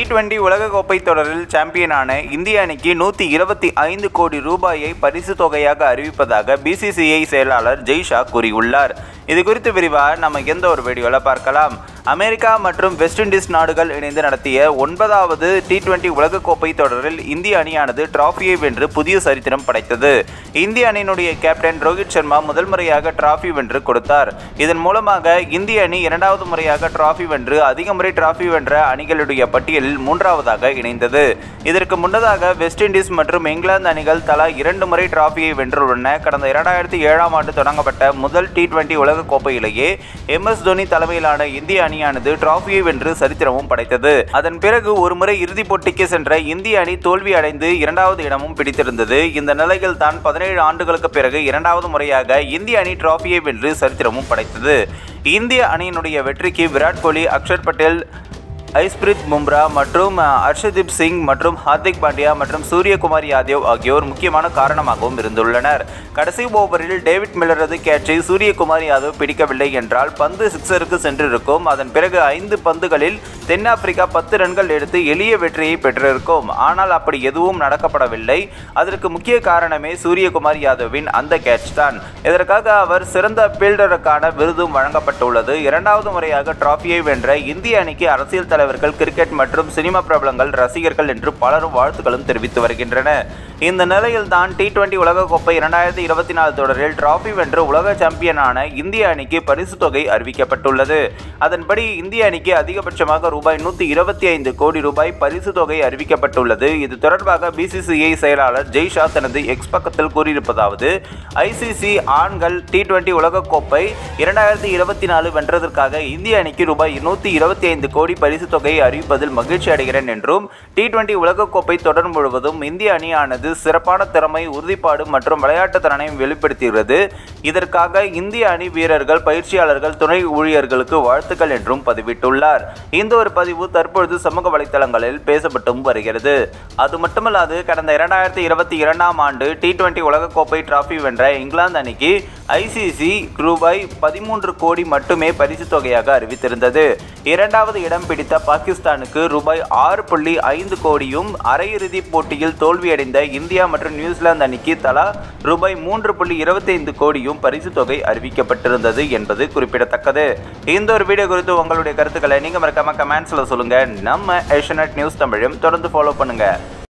twenty உலகக்கோப்பை தொடரில் சாம்பியனான இந்திய அணிக்கு நூற்றி இருபத்தி ஐந்து கோடி ரூபாயை பரிசு தொகையாக அறிவிப்பதாக பிசிசிஐ செயலாளர் ஜெய்ஷா கூறியுள்ளார் இது குறித்து விரிவாக நம்ம எந்த ஒரு வீடியோவில் பார்க்கலாம் அமெரிக்கா மற்றும் வெஸ்ட் இண்டீஸ் நாடுகள் இணைந்து நடத்திய ஒன்பதாவது டி டுவெண்டி உலகக்கோப்பை தொடரில் இந்திய அணியானது டிராஃபியை வென்று புதிய சரித்திரம் படைத்தது இந்திய அணியினுடைய கேப்டன் ரோஹித் சர்மா முதல் முறையாக டிராஃபி வென்று கொடுத்தார் இதன் மூலமாக இந்திய அணி இரண்டாவது முறையாக டிராஃபி வென்று அதிக முறை டிராஃபி வென்ற அணிகளுடைய பட்டியலில் மூன்றாவதாக இணைந்தது இதற்கு முன்னதாக வெஸ்ட் இண்டீஸ் மற்றும் இங்கிலாந்து அணிகள் தலா இரண்டு முறை டிராஃபியை வென்றுள்ளன கடந்த இரண்டாயிரத்தி ஏழாம் ஆண்டு தொடங்கப்பட்ட முதல் டி டுவெண்டி உலக கோப்பையிலேயே எம் எஸ் தோனி தலைமையிலான இந்திய அணியானது டிராஃபியை வென்று சரித்திரமும் படைத்தது அதன் பிறகு ஒருமுறை இறுதிப் போட்டிக்கு சென்ற இந்திய அணி தோல்வி அடைந்து இரண்டாவது இடமும் பிடித்திருந்தது இந்த நிலையில் தான் பதினேழு ஆண்டுகளுக்கு பிறகு இரண்டாவது முறையாக இந்திய அணி டிராஃபியை வென்று சரித்திரமும் படைத்தது இந்திய அணியினுடைய வெற்றிக்கு விராட் கோலி அக்ஷர் பட்டேல் ஐஸ்பிரித் பும்ரா மற்றும் ஹர்ஷதீப் சிங் மற்றும் ஹார்திக் பாண்டியா மற்றும் சூரியகுமார் யாதவ் ஆகியோர் முக்கியமான காரணமாகவும் இருந்துள்ளனர் கடைசி ஓவரில் டேவிட் மில்லரது கேட்சை சூரியகுமார் யாதவ் பிடிக்கவில்லை என்றால் பந்து சிக்ஸருக்கு சென்றிருக்கும் அதன் பிறகு ஐந்து பந்துகளில் தென்னாப்பிரிக்கா பத்து ரன்கள் எடுத்து எளிய வெற்றியை பெற்றிருக்கும் ஆனால் அப்படி எதுவும் நடக்கப்படவில்லை அதற்கு முக்கிய காரணமே சூரியகுமார் யாதவின் அந்த கேட்ச் தான் இதற்காக அவர் சிறந்த ஃபீல்டருக்கான விருதும் வழங்கப்பட்டுள்ளது இரண்டாவது முறையாக டிராஃபியை வென்ற இந்திய அணிக்கு அரசியல் தலைவர்கள் கிரிக்கெட் மற்றும் சினிமா பிரபலங்கள் ரசிகர்கள் என்று பலரும் வாழ்த்துக்களும் தெரிவித்து வருகின்றன இந்த நிலையில் தான் டி டுவெண்டி உலகக்கோப்பை இரண்டாயிரத்தி இருபத்தி நாலு தொடரில் டிராஃபி வென்று உலக சாம்பியனான இந்திய அணிக்கு பரிசு தொகை அறிவிக்கப்பட்டுள்ளது அதன்படி இந்திய அணிக்கு அதிகபட்சமாக ரூபாய் நூற்றி இருபத்தி ஐந்து கோடி ரூபாய் பரிசு தொகை அறிவிக்கப்பட்டுள்ளது இது தொடர்பாக பிசிசிஐ செயலாளர் ஜெய்ஷா தனது எக்ஸ் பக்கத்தில் கூறியிருப்பதாவது ஐசிசி ஆண்கள் டி டுவெண்டி உலகக்கோப்பை இரண்டாயிரத்தி இருபத்தி நாலு வென்றதற்காக இந்திய அணிக்கு ரூபாய் நூற்றி இருபத்தி ஐந்து கோடி பரிசு தொகையை அறிவிப்பதில் மகிழ்ச்சி அடைகிறேன் என்றும் டி டுவெண்டி உலகக்கோப்பை தொடர் முழுவதும் இந்திய அணியானது சிறப்பான திறமை உறுதிப்பாடு மற்றும் விளையாட்டு திறனையும் வெளிப்படுத்துகிறது இதற்காக இந்திய அணி வீரர்கள் பயிற்சியாளர்கள் துணை ஊழியர்களுக்கு வாழ்த்துக்கள் என்றும் பதிவிட்டுள்ளார் இந்த ஒரு பதிவு தற்பொழுது சமூக வலைத்தளங்களில் பேசப்பட்டும் வருகிறது அது மட்டுமல்லாது கடந்த இரண்டாயிரத்தி இருபத்தி இரண்டாம் ஆண்டு டி டுவெண்டி உலகக்கோப்பை டிராஃபி வென்ற இங்கிலாந்து அணிக்கு ஐசிசி ரூபாய் பதிமூன்று கோடி மட்டுமே பரிசு தொகையாக அறிவித்திருந்தது இரண்டாவது இடம் பிடித்த பாகிஸ்தானுக்கு ரூபாய் ஆறு புள்ளி ஐந்து கோடியும் அரையிறுதி போட்டியில் தோல்வியடைந்த இந்தியா மற்றும் நியூசிலாந்து அணிக்கு தலா ரூபாய் மூன்று புள்ளி இருபத்தைந்து கோடியும் பரிசு தொகை அறிவிக்கப்பட்டிருந்தது என்பது குறிப்பிடத்தக்கது இந்த ஒரு வீடியோ குறித்து உங்களுடைய கருத்துக்களை நீங்க மறக்காம கமெண்ட்ஸ்ல சொல்லுங்க நம்ம ஏஷனட் நியூஸ் தமிழும் தொடர்ந்து ஃபாலோ பண்ணுங்க